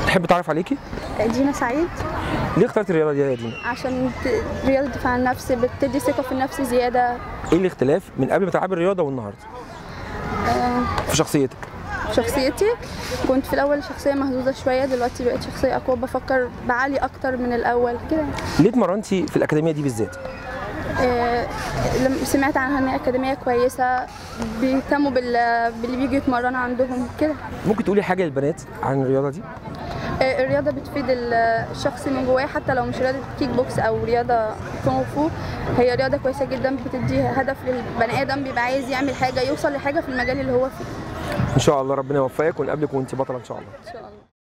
تحب تعرف عليكي دينا سعيد ليه اخترت الرياضه دي يا دينا عشان ت- رياضة الدفاع عن النفس بتدي ثقة في النفس زيادة ايه الاختلاف من قبل ما تلعبي الرياضه والنهارده في شخصيتك شخصيتي كنت في الأول شخصية مهزوزة شوية دلوقتي بقيت شخصية أقوى بفكر بعلي أكتر من الأول كده ليه اتمرنتي في الاكاديميه دي بالذات آه، لما سمعت عنها إن هي أكاديمية كويسة بيهتموا بال- باللي بيجوا يتمرنوا عندهم كده ممكن تقولي حاجه للبنات عن الرياضه دي آه، الرياضة بتفيد ال- الشخص من جواه حتى لو مش رياضة كيك بوكس أو رياضة كونغ فو هي رياضة كويسة جدا بتدي هدف للبني آدم بيبقى عايز يعمل حاجة يوصل لحاجة في المجال اللي هو فيه ان شاء الله ربنا يوفقك ونقابلك وانت بطله ان شاء الله إن شاء الله